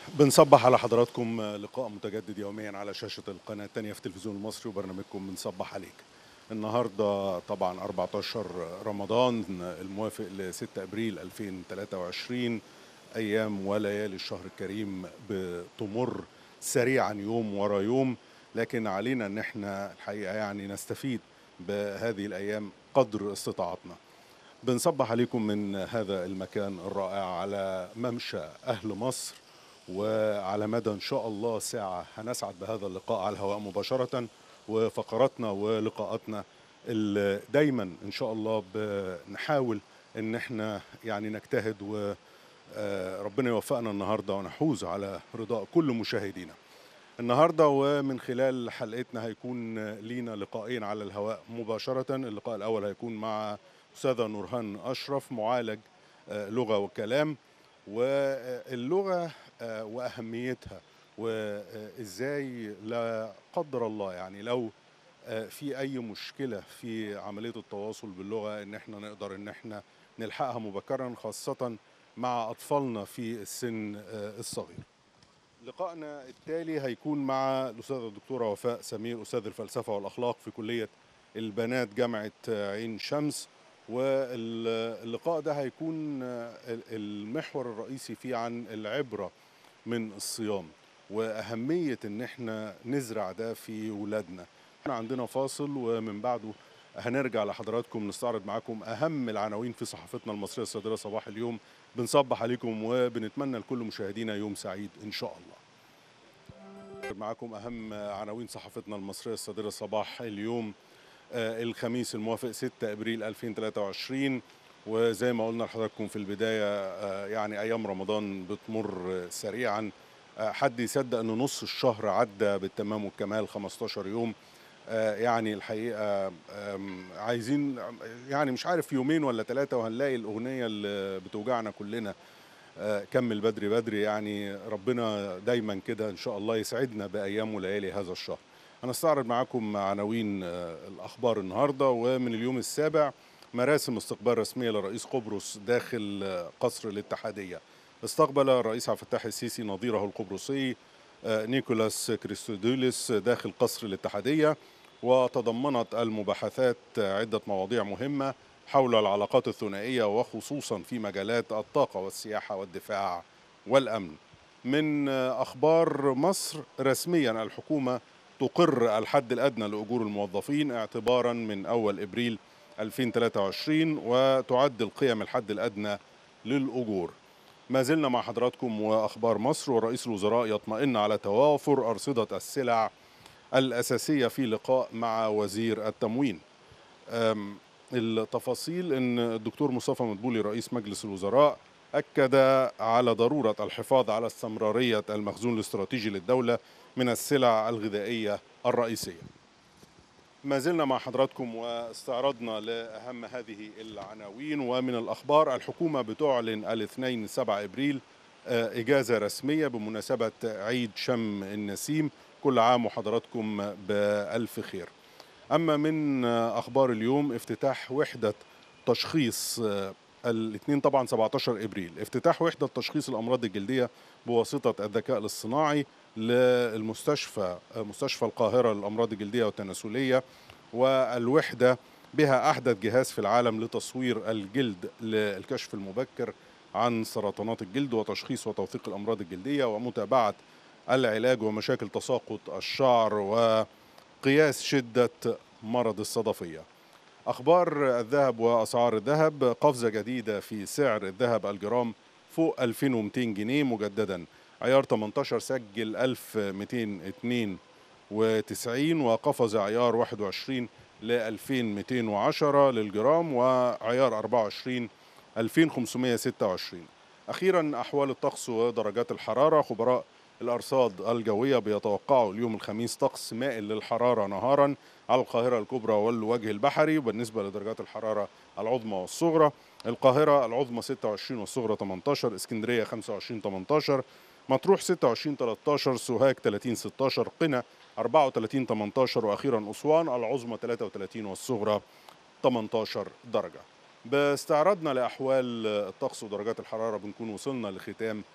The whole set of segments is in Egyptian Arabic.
بنصبح على حضراتكم لقاء متجدد يوميا على شاشة القناة الثانية في التلفزيون المصري وبرنامجكم بنصبح عليك النهاردة طبعا 14 رمضان الموافق ل 6 أبريل 2023 أيام وليالي الشهر الكريم بتمر سريعا يوم ورا يوم لكن علينا أن احنا الحقيقة يعني نستفيد بهذه الأيام قدر استطاعتنا بنصبح عليكم من هذا المكان الرائع على ممشى أهل مصر وعلى مدى إن شاء الله ساعة هنسعد بهذا اللقاء على الهواء مباشرة وفقراتنا ولقاءاتنا اللي دايما إن شاء الله بنحاول إن احنا يعني نجتهد وربنا يوفقنا النهاردة ونحوز على رضاء كل مشاهدينا النهارده ومن خلال حلقتنا هيكون لينا لقاءين على الهواء مباشرة اللقاء الأول هيكون مع أستاذة نورهان أشرف معالج لغة وكلام واللغة وأهميتها وإزاي لا قدر الله يعني لو في أي مشكلة في عملية التواصل باللغة إن احنا نقدر إن احنا نلحقها مبكرا خاصة مع أطفالنا في السن الصغير لقائنا التالي هيكون مع الأستاذة الدكتورة وفاء سمير أستاذ الفلسفة والأخلاق في كلية البنات جامعة عين شمس واللقاء ده هيكون المحور الرئيسي فيه عن العبرة من الصيام وأهمية إن احنا نزرع ده في ولادنا احنا عندنا فاصل ومن بعده هنرجع لحضراتكم نستعرض معاكم أهم العناوين في صحافتنا المصرية الصادرة صباح اليوم بنصبح عليكم وبنتمنى لكل مشاهدينا يوم سعيد إن شاء الله معاكم أهم عناوين صحافتنا المصرية الصادرة صباح اليوم آه الخميس الموافق 6 ابريل 2023 وزي ما قلنا لحضراتكم في البدايه آه يعني ايام رمضان بتمر سريعا آه حد يصدق ان نص الشهر عدى بالتمام والكمال 15 يوم يعني الحقيقه عايزين يعني مش عارف يومين ولا ثلاثه وهنلاقي الاغنيه اللي بتوجعنا كلنا كمل بدري بدري يعني ربنا دايما كده ان شاء الله يسعدنا بايام وليالي هذا الشهر هنستعرض معاكم عناوين الاخبار النهارده ومن اليوم السابع مراسم استقبال رسميه لرئيس قبرص داخل قصر الاتحاديه استقبل الرئيس عبد الفتاح السيسي نظيره القبرصي نيكولاس كريستودوليس داخل قصر الاتحاديه وتضمنت المباحثات عده مواضيع مهمه حول العلاقات الثنائيه وخصوصا في مجالات الطاقه والسياحه والدفاع والامن من اخبار مصر رسميا الحكومه تقر الحد الادنى لاجور الموظفين اعتبارا من اول ابريل 2023 وتعد القيم الحد الادنى للاجور. ما زلنا مع حضراتكم واخبار مصر ورئيس الوزراء يطمئن على توافر ارصده السلع الاساسيه في لقاء مع وزير التموين. التفاصيل ان الدكتور مصطفى مدبولي رئيس مجلس الوزراء اكد على ضروره الحفاظ على استمراريه المخزون الاستراتيجي للدوله من السلع الغذائيه الرئيسيه. ما زلنا مع حضراتكم واستعرضنا لاهم هذه العناوين ومن الاخبار الحكومه بتعلن الاثنين 7 ابريل اجازه رسميه بمناسبه عيد شم النسيم كل عام وحضراتكم بالف خير. اما من اخبار اليوم افتتاح وحده تشخيص الاثنين طبعا 17 ابريل افتتاح وحده تشخيص الامراض الجلديه بواسطه الذكاء الاصطناعي للمستشفى مستشفى القاهره للامراض الجلديه والتناسليه والوحده بها احدث جهاز في العالم لتصوير الجلد للكشف المبكر عن سرطانات الجلد وتشخيص وتوثيق الامراض الجلديه ومتابعه العلاج ومشاكل تساقط الشعر وقياس شده مرض الصدفيه. اخبار الذهب واسعار الذهب قفزه جديده في سعر الذهب الجرام فوق 2200 جنيه مجددا عيار 18 سجل 1292 وقفز عيار 21 ل 2210 للجرام وعيار 24 2526 اخيرا احوال الطقس ودرجات الحراره خبراء الارصاد الجويه بيتوقعوا اليوم الخميس طقس مائل للحراره نهارا على القاهره الكبرى والوجه البحري وبالنسبه لدرجات الحراره العظمى والصغرى القاهره العظمى 26 والصغرى 18 اسكندريه 25 18 مطروح 26 13 سوهاج 30 16 قنا 34 18 واخيرا اسوان العظمى 33 والصغرى 18 درجه باستعراضنا لاحوال الطقس ودرجات الحراره بنكون وصلنا لختام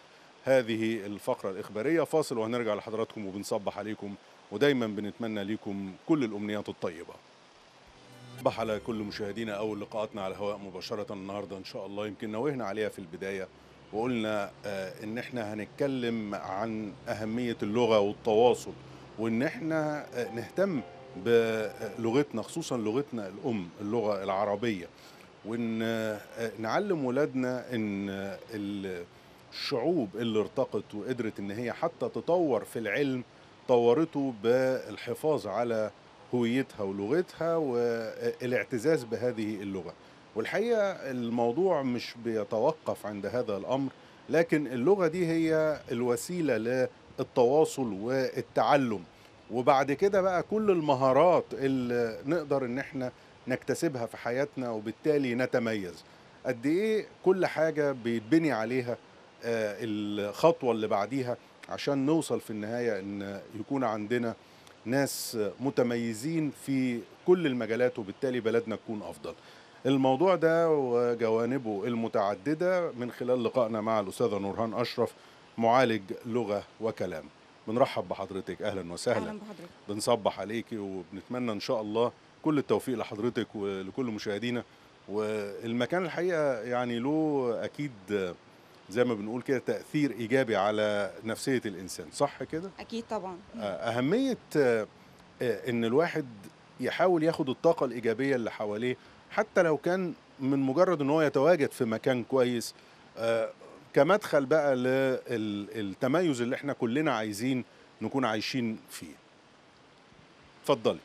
هذه الفقرة الإخبارية فاصل وهنرجع لحضراتكم وبنصبح عليكم ودايما بنتمنى لكم كل الأمنيات الطيبة صبح على كل مشاهدينا أول لقاءاتنا على الهواء مباشرة النهاردة إن شاء الله يمكن نوهنا عليها في البداية وقلنا آه، إن إحنا هنتكلم عن أهمية اللغة والتواصل وإن إحنا آه، نهتم بلغتنا خصوصا لغتنا الأم اللغة العربية وإن آه، نعلم ولادنا إن آه، الشعوب اللي ارتقت وقدرت إن هي حتى تطور في العلم طورته بالحفاظ على هويتها ولغتها والاعتزاز بهذه اللغة والحقيقة الموضوع مش بيتوقف عند هذا الأمر لكن اللغة دي هي الوسيلة للتواصل والتعلم وبعد كده بقى كل المهارات اللي نقدر ان احنا نكتسبها في حياتنا وبالتالي نتميز قد ايه كل حاجة بيتبني عليها آه، الخطوة اللي بعديها عشان نوصل في النهاية ان يكون عندنا ناس متميزين في كل المجالات وبالتالي بلدنا تكون افضل الموضوع ده وجوانبه المتعددة من خلال لقائنا مع الأستاذة نورهان أشرف معالج لغة وكلام بنرحب بحضرتك أهلا وسهلا اهلا بحضرتك بنصبح عليكي وبنتمنى إن شاء الله كل التوفيق لحضرتك ولكل مشاهدينا والمكان الحقيقة يعني له أكيد زي ما بنقول كده تأثير إيجابي على نفسية الإنسان صح كده؟ اكيد طبعا أهمية آه، آه، إن الواحد يحاول ياخد الطاقة الإيجابية اللي حواليه حتى لو كان من مجرد إن هو يتواجد في مكان كويس آه، كمدخل بقى للتميز اللي احنا كلنا عايزين نكون عايشين فيه. اتفضلي.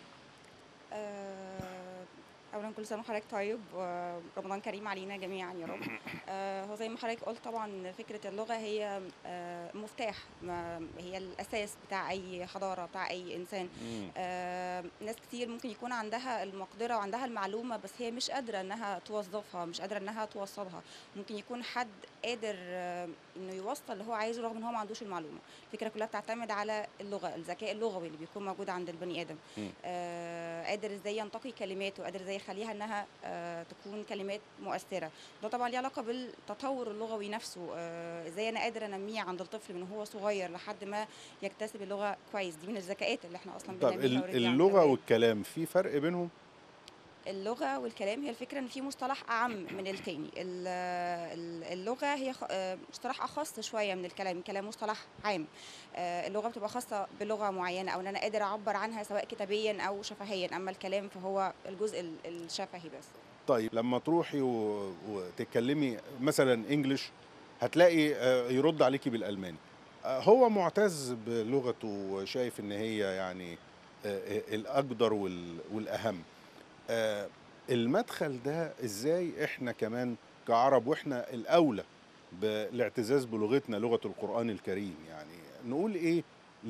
آه، اولا كل سنه وحضرتك طيب ورمضان كريم علينا جميعا يا رب آه، هو زي ما حضرتك قلت طبعا فكره اللغه هي آه، مفتاح ما- هي الاساس بتاع اي حضاره بتاع اي انسان آه، ناس كتير ممكن يكون عندها المقدرة وعندها المعلومة بس هي مش قادرة انها توظفها مش قادرة انها توصلها ممكن يكون حد قادر آه، انه يوصل اللي هو عايزه رغم ان هو ما عندوش المعلومة الفكرة كلها بتعتمد على اللغة الذكاء اللغوي اللي بيكون موجود عند البني ادم مم. آه، قادر ازاي ينتقي كلماته قادر ازاي يخليها انها آه، تكون كلمات مؤثرة ده طبعا ليه علاقة بالتطور اللغوي نفسه آه، ازاي انا قادر انميه عند الطفل من هو صغير لحد ما يكتسب اللغة كويس دي من الذكاءات اللي احنا اصلا طب بننميها ال- already عند اللغة الأولاد. والكلام في فرق بينهم؟ اللغة والكلام هي الفكرة ان في مصطلح اعم من التاني ال- ال- اللغة هي خ- آه، مصطلح اخص شوية من الكلام الكلام مصطلح عام آه، اللغة بتبقى خاصة بلغة معينة او ان انا قادر اعبر عنها سواء كتابيا او شفهيا اما الكلام فهو الجزء ال- الشفهي بس طيب لما تروحي و... وتتكلمي مثلا انجلش هتلاقي آه، يرد عليكي بالالماني آه، هو معتز بلغته وشايف ان هي يعني آه، آه، الاقدر وال... والاهم آه، المدخل ده ازاي احنا كمان كعرب واحنا الاولى بالاعتزاز بلغتنا لغه القران الكريم يعني نقول ايه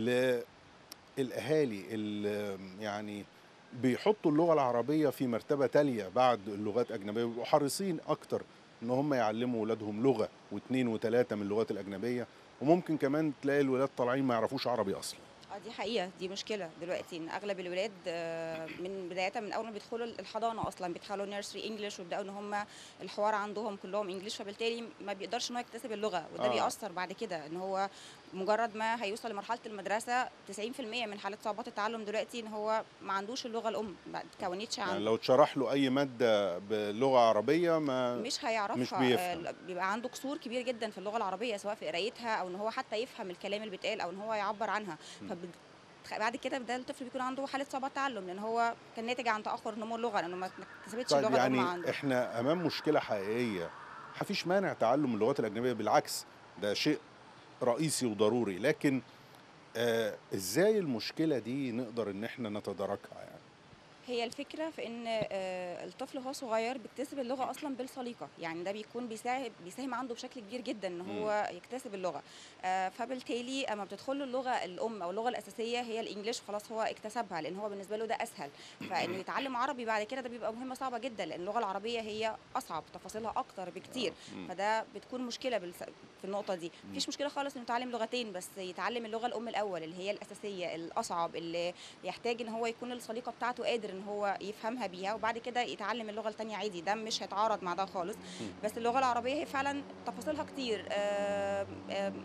للاهالي اللي يعني بيحطوا اللغه العربيه في مرتبه تاليه بعد اللغات الاجنبيه ويبقوا حريصين اكتر ان هم يعلموا اولادهم لغه واثنين وثلاثه من اللغات الاجنبيه وممكن كمان تلاقي الولاد طالعين ما يعرفوش عربي اصلا اه دي حقيقة دي مشكلة دلوقتي ان اغلب الولاد آه، من بداية من اول ما بيدخلوا الحضانة اصلا بيدخلوا نيرسري انجلش ويبداوا ان هم الحوار عندهم كلهم انجلش فبالتالي ما بيقدرش ان هو يكتسب اللغة وده آه. آه. بيأثر بعد كده ان هو مجرد ما هيوصل لمرحلة المدرسة 90% من حالات صعوبات التعلم دلوقتي ان هو ما عندوش اللغة الام ما اتكونتش يعني عنده لو اتشرح له اي ماده بلغه عربيه ما مش هيعرفها مش بيفهم. آه، بيبقى عنده قصور كبير جدا في اللغه العربيه سواء في قرايتها او ان هو حتى يفهم الكلام اللي بيتقال او ان هو يعبر عنها م. فب... بعد كده ده الطفل بيكون عنده حاله صعوبات تعلم لان هو كان ناتج عن تاخر نمو اللغه لانه ما اكتسبتش طيب اللغه الام يعني عنده احنا امام مشكله حقيقيه مفيش مانع تعلم اللغات الاجنبيه بالعكس ده شيء رئيسي وضروري لكن آه ازاي المشكله دي نقدر ان احنا نتداركها يعني هي الفكره في ان آه، الطفل وهو صغير بيكتسب اللغه اصلا بالسليقه يعني ده بيكون بيساهم بيساهم عنده بشكل كبير جدا ان هو يكتسب اللغه آه، فبالتالي اما بتدخل له اللغه الام او اللغه الاساسيه هي الانجليش خلاص هو اكتسبها لان هو بالنسبه له ده اسهل فانه يتعلم عربي بعد كده ده بيبقى مهمه صعبه جدا لان اللغه العربيه هي اصعب تفاصيلها اكتر بكتير مم. فده بتكون مشكله بالس... في النقطه دي مفيش مشكله خالص انه يتعلم لغتين بس يتعلم اللغه الام الاول اللي هي الاساسيه الاصعب اللي يحتاج ان هو يكون السليقه بتاعته قادر ان هو يفهمها بيها وبعد كده يتعلم اللغه الثانيه عادي ده مش هيتعارض مع ده خالص بس اللغه العربيه هي فعلا تفاصيلها كتير آم، آم،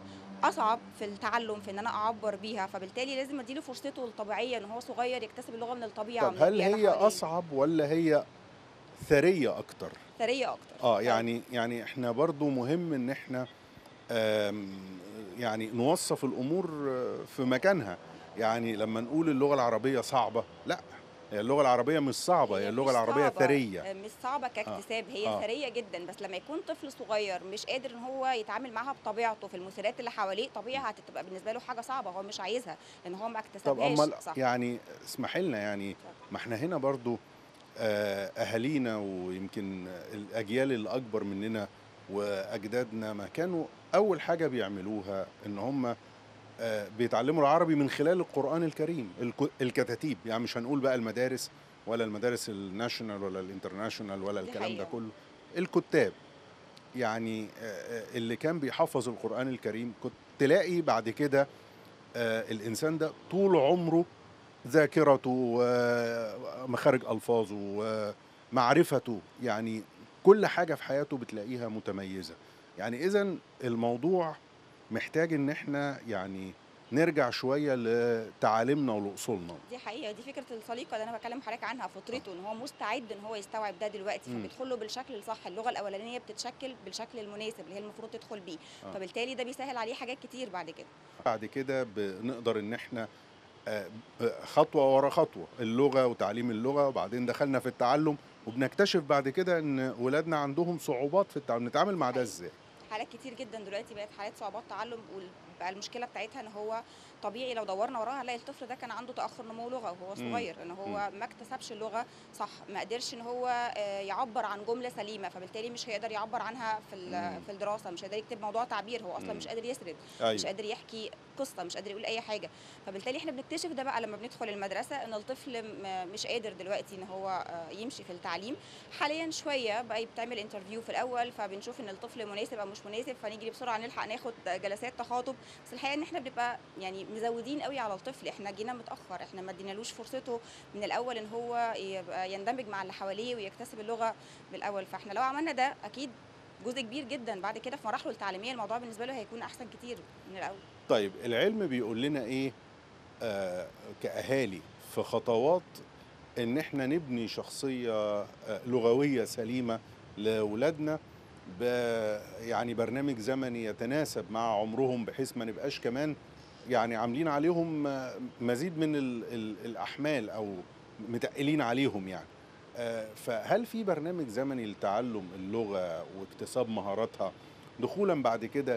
اصعب في التعلم في ان انا اعبر بيها فبالتالي لازم اديله فرصته الطبيعيه ان هو صغير يكتسب اللغه من الطبيعه طب من هل البيئة اللي هي حواليه. اصعب ولا هي ثريه اكتر ثريه اكتر اه يعني يعني احنا برضو مهم ان احنا آم، يعني نوصف الامور آه، في مكانها يعني لما نقول اللغه العربيه صعبه لا هي اللغه العربيه مش صعبه هي اللغه مش العربيه صعبة، ثريه آه، مش صعبه كاكتساب هي آه. ثريه جدا بس لما يكون طفل صغير مش قادر ان هو يتعامل معاها بطبيعته في المثيرات اللي حواليه طبيعي هتبقى بالنسبه له حاجه صعبه هو مش عايزها لان هو ما طب اكتسبهاش امال صح يعني اسمح لنا يعني ما احنا هنا برضو آه، اهالينا ويمكن الاجيال اللي اكبر مننا واجدادنا ما كانوا اول حاجه بيعملوها ان هم آه، بيتعلموا العربي من خلال القران الكريم الك- الكتاتيب يعني مش هنقول بقى المدارس ولا المدارس الناشونال ولا الانترناشونال ولا دي الكلام ده حقيقة. كله الكتاب يعني آه، آه، اللي كان بيحفظ القران الكريم كنت تلاقي بعد كده آه، الانسان ده طول عمره ذاكرته ومخارج الفاظه ومعرفته يعني كل حاجه في حياته بتلاقيها متميزه يعني اذا الموضوع محتاج ان احنا يعني نرجع شويه لتعاليمنا ولاصولنا دي حقيقه دي فكره السليقه اللي انا بكلم حضرتك عنها فطرته ان هو مستعد ان هو يستوعب ده دلوقتي مم. فبيدخل له بالشكل الصح اللغه الاولانيه بتتشكل بالشكل المناسب اللي هي المفروض تدخل بيه آه. فبالتالي ده بيسهل عليه حاجات كتير بعد كده بعد كده بنقدر ان احنا آه، آه، خطوه ورا خطوه اللغه وتعليم اللغه وبعدين دخلنا في التعلم وبنكتشف بعد كده ان ولادنا عندهم صعوبات في التعلم نتعامل مع ده حقيقي. ازاي حالات كتير جدا دلوقتي بقت حالات صعوبات تعلم وبقى المشكله بتاعتها ان هو طبيعي لو دورنا وراها هنلاقي الطفل ده كان عنده تاخر نمو لغه وهو مم. صغير ان هو ما اكتسبش اللغه صح ما قدرش ان هو آه، يعبر عن جمله سليمه فبالتالي مش هيقدر يعبر عنها في ال- مم. في الدراسه مش هيقدر يكتب موضوع تعبير هو اصلا مم. مش قادر يسرد مش ايوه قادر يحكي قصه مش قادر يقول اي حاجه فبالتالي احنا بنكتشف ده بقى لما بندخل المدرسه ان الطفل م- مش قادر دلوقتي ان هو آه، يمشي في التعليم حاليا شويه بقى بتعمل انترفيو في الاول فبنشوف ان الطفل مناسب او مش مناسب فنيجي بسرعه نلحق ناخد جلسات تخاطب بس الحقيقه ان احنا بنبقى يعني مزودين قوي على الطفل احنا جينا متاخر احنا ما ادينالوش فرصته من الاول ان هو يبقى يندمج مع اللي حواليه ويكتسب اللغه بالاول فاحنا لو عملنا ده اكيد جزء كبير جدا بعد كده في مراحله التعليميه الموضوع بالنسبه له هيكون احسن كتير من الاول طيب العلم بيقول لنا ايه آه كاهالي في خطوات ان احنا نبني شخصيه آه لغويه سليمه لاولادنا ب يعني برنامج زمني يتناسب مع عمرهم بحيث ما نبقاش كمان يعني عاملين عليهم آه، مزيد من ال ال الاحمال او متقلين عليهم يعني آه، فهل في برنامج زمني لتعلم اللغه واكتساب مهاراتها دخولا بعد كده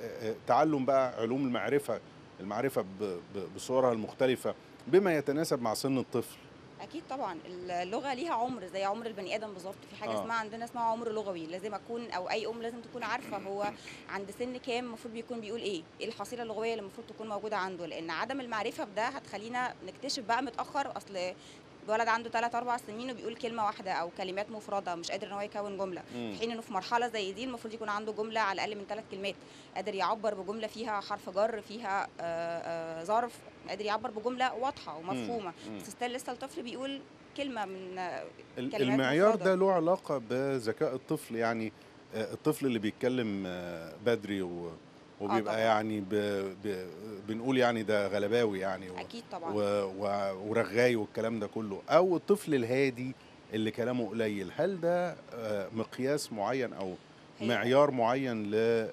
لتعلم بقى علوم المعرفه المعرفه ب- ب- بصورها المختلفه بما يتناسب مع سن الطفل اكيد طبعا اللغه ليها عمر زي عمر البني ادم بالظبط في حاجه آه. اسمها عندنا اسمها عمر لغوي لازم اكون او اي ام لازم تكون عارفه هو عند سن كام المفروض بيكون بيقول ايه ايه الحصيله اللغويه اللي المفروض تكون موجوده عنده لان عدم المعرفه بده هتخلينا نكتشف بقى متاخر اصل ولد عنده 3 4 سنين وبيقول كلمه واحده او كلمات مفرده مش قادر ان هو يكون جمله مم. في حين انه في مرحله زي دي المفروض يكون عنده جمله على الاقل من ثلاث كلمات قادر يعبر بجمله فيها حرف جر فيها آه، آه، ظرف قادر يعبر بجمله واضحه ومفهومه مم. بس ستيل لسه الطفل بيقول كلمه من آه، ال- كلمات المعيار مفردة. ده له علاقه بذكاء الطفل يعني آه، الطفل اللي بيتكلم آه، بدري و- وبيبقى طبعاً. يعني ب... ب... بنقول يعني ده غلباوي يعني و... اكيد طبعا و... و... ورغاي والكلام ده كله او الطفل الهادي اللي كلامه قليل هل ده آه، مقياس معين او هي- معيار معين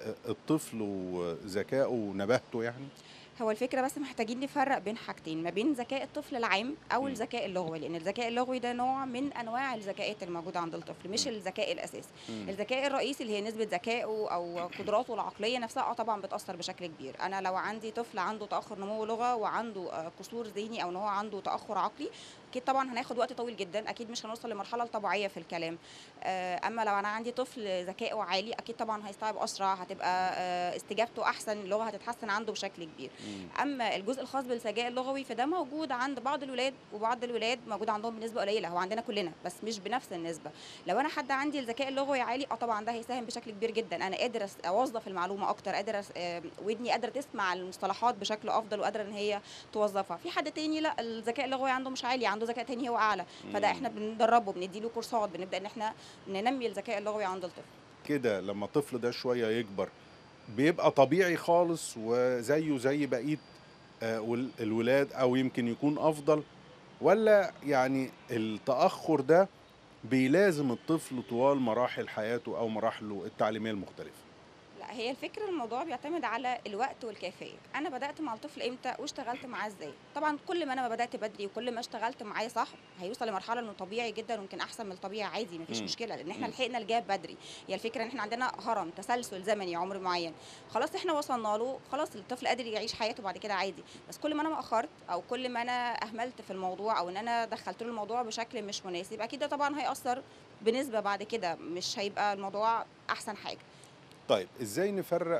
للطفل وذكائه ونباهته يعني هو الفكره بس محتاجين نفرق بين حاجتين ما بين ذكاء الطفل العام او مم. الذكاء اللغوي لان الذكاء اللغوي ده نوع من انواع الذكاءات الموجوده عند الطفل مش مم. الذكاء الاساسي مم. الذكاء الرئيسي اللي هي نسبه ذكائه او قدراته العقليه نفسها اه طبعا بتاثر بشكل كبير انا لو عندي طفل عنده تاخر نمو لغه وعنده آه، قصور ذهني او ان هو عنده تاخر عقلي اكيد طبعا هناخد وقت طويل جدا اكيد مش هنوصل لمرحله الطبيعيه في الكلام آه، اما لو انا عندي طفل ذكائه عالي اكيد طبعا هيستوعب اسرع هتبقى آه، استجابته احسن اللغه هتتحسن عنده بشكل كبير مم. اما الجزء الخاص بالذكاء اللغوي فده موجود عند بعض الولاد وبعض الولاد موجود عندهم بنسبه قليله هو عندنا كلنا بس مش بنفس النسبه لو انا حد عندي الذكاء اللغوي عالي اه طبعا ده هيساهم بشكل كبير جدا انا قادر أس- اوظف المعلومه اكتر قادر أس- آه، ودني قادره تسمع المصطلحات بشكل افضل وقادره ان هي توظفها في حد تاني لا الذكاء اللغوي عنده مش عالي عنده ذكاء تاني هو اعلى فده احنا بندربه بنديله كورسات بنبدا ان احنا ننمي الذكاء اللغوي عند الطفل كده لما الطفل ده شويه يكبر بيبقى طبيعي خالص وزيه زي بقيه آه، وال- الولاد او يمكن يكون افضل ولا يعني التاخر ده بيلازم الطفل طوال مراحل حياته او مراحله التعليميه المختلفه لا هي الفكرة الموضوع بيعتمد على الوقت والكيفية أنا بدأت مع الطفل إمتى واشتغلت معاه إزاي طبعا كل ما أنا بدأت بدري وكل ما اشتغلت معاه صح هيوصل لمرحلة إنه طبيعي جدا ويمكن أحسن من الطبيعي عادي مفيش مم. مشكلة لأن إحنا مم. لحقنا الجاب بدري هي الفكرة إن إحنا عندنا هرم تسلسل زمني عمر معين خلاص إحنا وصلنا له خلاص الطفل قادر يعيش حياته بعد كده عادي بس كل ما أنا مأخرت أو كل ما أنا أهملت في الموضوع أو إن أنا دخلت له الموضوع بشكل مش مناسب أكيد ده طبعا هيأثر بنسبة بعد كده مش هيبقى الموضوع أحسن حاجة طيب ازاي نفرق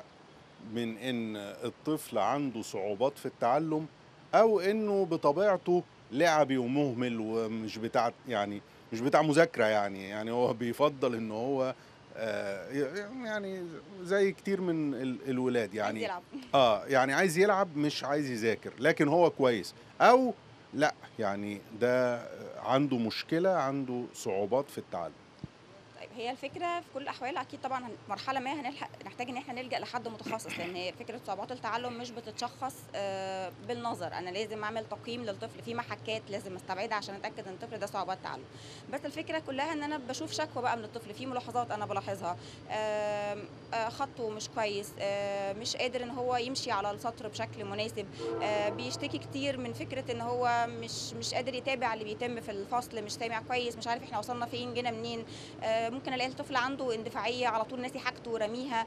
من ان الطفل عنده صعوبات في التعلم او انه بطبيعته لعبي ومهمل ومش بتاع يعني مش بتاع مذاكره يعني يعني هو بيفضل ان هو آه، يعني زي كتير من ال- الولاد عايز يعني يلعب اه يعني عايز يلعب مش عايز يذاكر لكن هو كويس او لا يعني ده عنده مشكله عنده صعوبات في التعلم طيب هي الفكره في كل الاحوال اكيد طبعا هن- مرحله ما هنلحق نحتاج ان احنا نلجا لحد متخصص لان هي فكره صعوبات التعلم مش بتتشخص آه، بالنظر انا لازم اعمل تقييم للطفل في محكات لازم استبعدها عشان اتاكد ان الطفل ده صعوبات تعلم بس الفكره كلها ان انا بشوف شكوى بقى من الطفل في ملاحظات انا بلاحظها آم، آه، خطه مش كويس آه، مش قادر ان هو يمشي على السطر بشكل مناسب آه، بيشتكي كتير من فكره ان هو مش مش قادر يتابع اللي بيتم في الفصل مش سامع كويس مش عارف احنا وصلنا فين جينا منين آه، ممكن الاقي الطفل عنده اندفاعيه على طول ناسي حاجته ورميها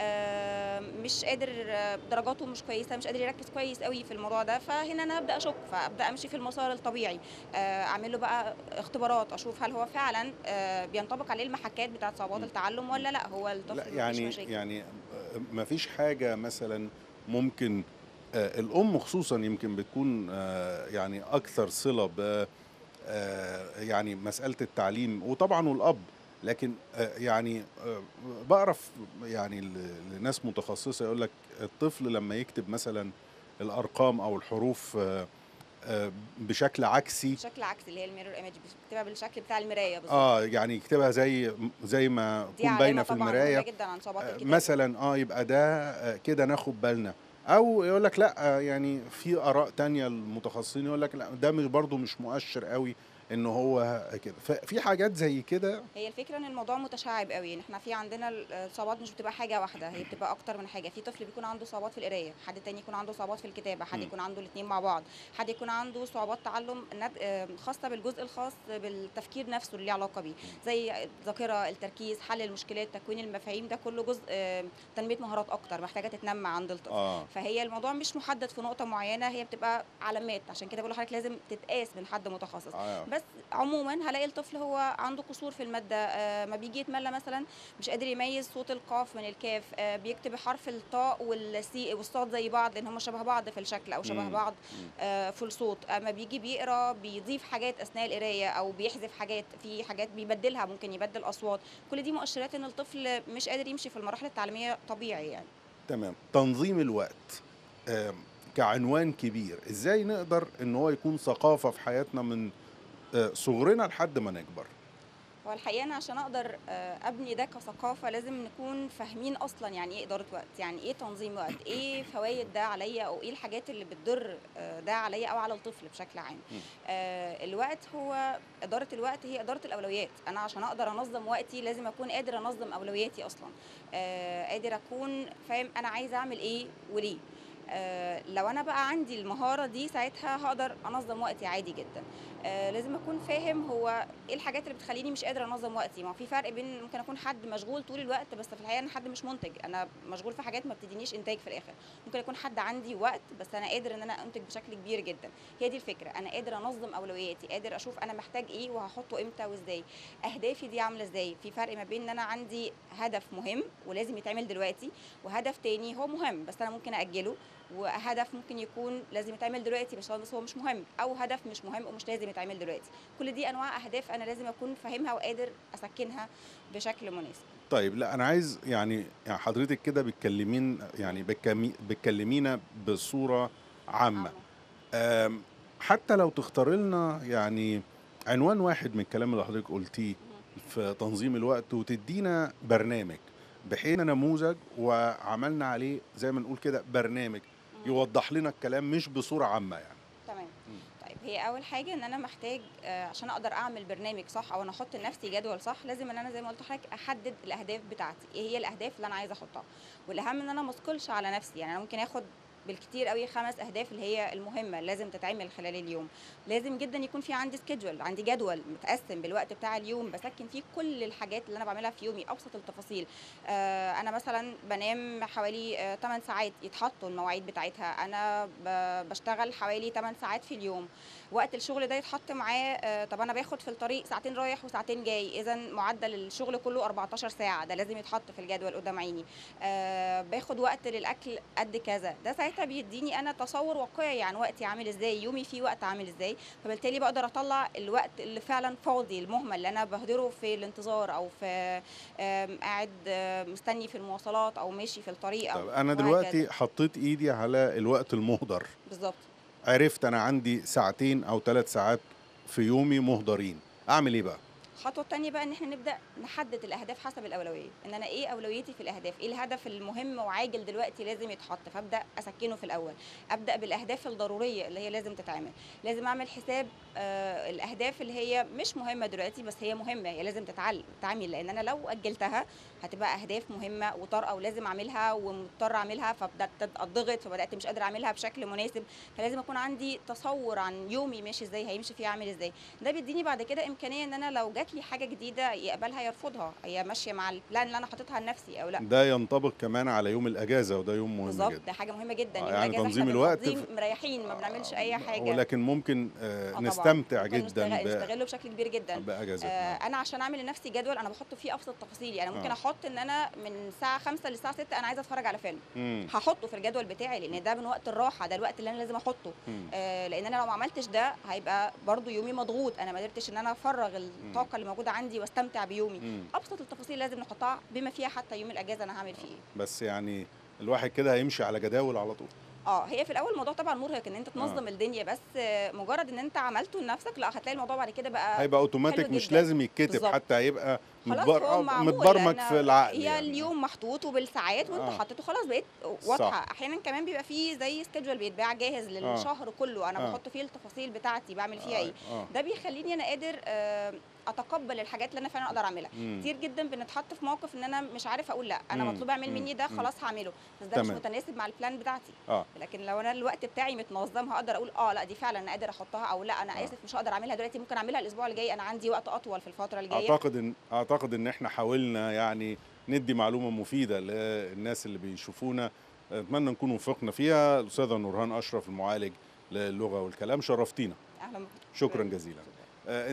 آه، مش قادر آه، درجاته مش كويسه مش قادر يركز كويس قوي في الموضوع ده فهنا انا ابدا اشك فابدا امشي في المسار الطبيعي آه، اعمل له بقى اختبارات اشوف هل هو فعلا آه، بينطبق عليه المحكات بتاعه صعوبات م. التعلم ولا لا هو الطفل لا مفيش يعني مشاكل. يعني ما فيش حاجة مثلا ممكن آه، الأم خصوصا يمكن بتكون آه، يعني أكثر صلة ب آه، يعني مسألة التعليم وطبعا والأب لكن آه، يعني آه، بعرف يعني ل- لناس متخصصة يقول لك الطفل لما يكتب مثلا الأرقام أو الحروف آه، آه، بشكل عكسي بشكل عكسي اللي هي الميرور ايمج بتبقى بالشكل بتاع المرايه بالظبط اه يعني يكتبها زي زي ما دي تكون باينه علامه في طبعا المرايه مهمه جدا عن صعوبات آه، الكتاب مثلا اه يبقى ده آه، كده ناخد بالنا او يقول لك لا آه، يعني في اراء تانية المتخصصين يقول لك لا ده مش برضو مش مؤشر قوي ان هو كده ففي حاجات زي كده هي الفكره ان الموضوع متشعب قوي ان احنا في عندنا الصعوبات مش بتبقى حاجه واحده هي بتبقى اكتر من حاجه في طفل بيكون عنده صعوبات في القرايه حد تاني يكون عنده صعوبات في الكتابه حد مم. يكون عنده الاثنين مع بعض حد يكون عنده صعوبات تعلم ند- آه، خاصه بالجزء الخاص بالتفكير نفسه اللي ليه علاقه بيه زي الذاكره التركيز حل المشكلات تكوين المفاهيم ده كله جزء آه، تنميه مهارات اكتر محتاجه تتنمى عند الطفل اه فهي الموضوع مش محدد في نقطه معينه هي بتبقى علامات عشان كده بقول لحضرتك لازم تتقاس من حد متخصص آه. بس عموما هلاقي الطفل هو عنده قصور في الماده آه، ما بيجي يتملى مثلا مش قادر يميز صوت القاف من الكاف آه، بيكتب حرف الطاء والسي والصاد زي بعض لان هم شبه بعض في الشكل او شبه مم. بعض مم. آه، في الصوت اما بيجي بيقرا بيضيف حاجات اثناء القرايه او بيحذف حاجات في حاجات بيبدلها ممكن يبدل اصوات كل دي مؤشرات ان الطفل مش قادر يمشي في المراحل التعليميه طبيعي يعني تمام تنظيم الوقت آم، كعنوان كبير ازاي نقدر ان هو يكون ثقافه في حياتنا من آه، صغرنا لحد ما نكبر هو الحقيقه انا عشان اقدر آه، ابني ده كثقافه لازم نكون فاهمين اصلا يعني ايه اداره وقت يعني ايه تنظيم وقت ايه فوائد ده عليا او ايه الحاجات اللي بتضر آه، ده عليا او على الطفل بشكل عام مم. آه، الوقت هو اداره الوقت هي اداره الاولويات انا عشان اقدر انظم وقتي لازم اكون قادر انظم اولوياتي اصلا آه، قادر اكون فاهم انا عايزه اعمل ايه وليه آه، لو انا بقى عندي المهاره دي ساعتها هقدر انظم وقتي عادي جدا آه، لازم اكون فاهم هو ايه الحاجات اللي بتخليني مش قادره انظم وقتي ما هو في فرق بين ممكن اكون حد مشغول طول الوقت بس في الحقيقه انا حد مش منتج انا مشغول في حاجات ما بتدينيش انتاج في الاخر ممكن يكون حد عندي وقت بس انا قادر ان انا انتج بشكل كبير جدا هي دي الفكره انا قادر انظم اولوياتي قادر اشوف انا محتاج ايه وهحطه امتى وازاي اهدافي دي عامله ازاي في فرق ما بين ان انا عندي هدف مهم ولازم يتعمل دلوقتي وهدف تاني هو مهم بس انا ممكن اجله وهدف ممكن يكون لازم يتعمل دلوقتي بس هو بس هو مش مهم او هدف مش مهم ومش لازم يتعمل دلوقتي كل دي انواع اهداف انا لازم اكون فاهمها وقادر اسكنها بشكل مناسب طيب لا انا عايز يعني يعني حضرتك كده بتكلمين يعني بتكمي- بتكلمينا بصوره عامه آم، حتى لو تختار لنا يعني عنوان واحد من الكلام اللي حضرتك قلتيه في تنظيم الوقت وتدينا برنامج بحيث نموذج وعملنا عليه زي ما نقول كده برنامج يوضح لنا الكلام مش بصوره عامه يعني تمام طيب هي اول حاجه ان انا محتاج آه، عشان اقدر اعمل برنامج صح او انا احط لنفسي جدول صح لازم ان انا زي ما قلت لحضرتك احدد الاهداف بتاعتي ايه هي الاهداف اللي انا عايزه احطها والاهم ان انا ما اثقلش على نفسي يعني انا ممكن اخد بالكتير قوي خمس اهداف اللي هي المهمه اللي لازم تتعمل خلال اليوم لازم جدا يكون في عندي سكيدجول عندي جدول متقسم بالوقت بتاع اليوم بسكن فيه كل الحاجات اللي انا بعملها في يومي ابسط التفاصيل آه انا مثلا بنام حوالي آه 8 ساعات يتحطوا المواعيد بتاعتها انا ب- بشتغل حوالي 8 ساعات في اليوم وقت الشغل ده يتحط معاه آه طب انا باخد في الطريق ساعتين رايح وساعتين جاي اذا معدل الشغل كله 14 ساعه ده لازم يتحط في الجدول قدام عيني آه باخد وقت للاكل قد كذا ده ساعتها بيديني انا تصور واقعي عن وقتي عامل ازاي يومي فيه وقت عامل ازاي فبالتالي بقدر اطلع الوقت اللي فعلا فاضي المهمل اللي انا بهدره في الانتظار او في آم، قاعد آه، مستني في المواصلات او ماشي في الطريق طب او انا وهكذا. دلوقتي حطيت ايدي على الوقت المهدر بالظبط عرفت انا عندي ساعتين او ثلاث ساعات في يومي مهدرين اعمل ايه بقى الخطوه الثانيه بقى ان احنا نبدا نحدد الاهداف حسب الاولويه ان انا ايه اولويتي في الاهداف ايه الهدف المهم وعاجل دلوقتي لازم يتحط فابدا اسكنه في الاول ابدا بالاهداف الضروريه اللي هي لازم تتعمل لازم اعمل حساب آه الاهداف اللي هي مش مهمه دلوقتي بس هي مهمه هي لازم تتعل- تتعمل لان انا لو اجلتها هتبقى اهداف مهمه وطارئه ولازم اعملها ومضطر اعملها فبدات اضغط فبدات مش قادره اعملها بشكل مناسب فلازم اكون عندي تصور عن يومي ماشي ازاي هيمشي فيه عامل ازاي ده بيديني بعد كده امكانيه ان انا لو جات لي حاجه جديده يقبلها يرفضها هي ماشيه مع البلان اللي انا حاططها لنفسي او لا ده ينطبق كمان على يوم الاجازه وده يوم مهم بالظبط جدا ده حاجه مهمه جدا آه، يوم يعني الأجازة تنظيم إحنا الوقت بنقضيه في- مريحين ما بنعملش اي حاجه ولكن ممكن آه آه طبعاً. نستمتع ممكن جدا نستغل- ب- نستغله بشكل كبير جدا باجازتنا آه انا عشان اعمل لنفسي جدول انا بحط فيه ابسط تفاصيلي انا ممكن آه. احط ان انا من الساعه 5 للساعه 6 انا عايزه اتفرج على فيلم مم. هحطه في الجدول بتاعي لان ده من وقت الراحه ده الوقت اللي انا لازم احطه مم. آه لان انا لو ما عملتش ده هيبقى برضو يومي مضغوط انا ما قدرتش ان انا افرغ الطاقه اللي موجوده عندي واستمتع بيومي مم. ابسط التفاصيل لازم نحطها بما فيها حتى يوم الاجازه انا هعمل فيه ايه بس يعني الواحد كده هيمشي على جداول على طول اه هي في الاول الموضوع طبعا مرهق ان انت تنظم الدنيا بس آه، مجرد ان انت عملته لنفسك لا هتلاقي الموضوع بعد كده بقى هيبقى اوتوماتيك حلو مش جداً. لازم يتكتب بالظبط. حتى هيبقى خلاص متبر... هو آه، معمول متبرمج أنا- في العقل هي يعني. اليوم محطوط وبالساعات وانت آه. حطيته خلاص بقيت واضحه احيانا كمان بيبقى فيه زي سكيدجول بيتباع جاهز للشهر كله انا آه. بحط فيه التفاصيل بتاعتي بعمل فيها ايه آه. ده بيخليني انا قادر آه، اتقبل الحاجات اللي انا فعلا اقدر اعملها مم. كتير جدا بنتحط في موقف ان انا مش عارف اقول لا انا مم. مطلوب اعمل مم. مني ده مم. خلاص هعمله بس ده مش تمام. متناسب مع البلان بتاعتي اه لكن لو انا الوقت بتاعي متنظم هقدر اقول اه لا دي فعلا انا قادر احطها او لا انا آه. اسف مش هقدر اعملها دلوقتي ممكن اعملها الاسبوع الجاي انا عندي وقت اطول في الفتره الجايه اعتقد ان اعتقد ان احنا حاولنا يعني ندي معلومه مفيده للناس اللي بيشوفونا اتمنى نكون وفقنا فيها الاستاذه نورهان اشرف المعالج للغه والكلام شرفتينا اهلا بك. شكرا جزيلا آه،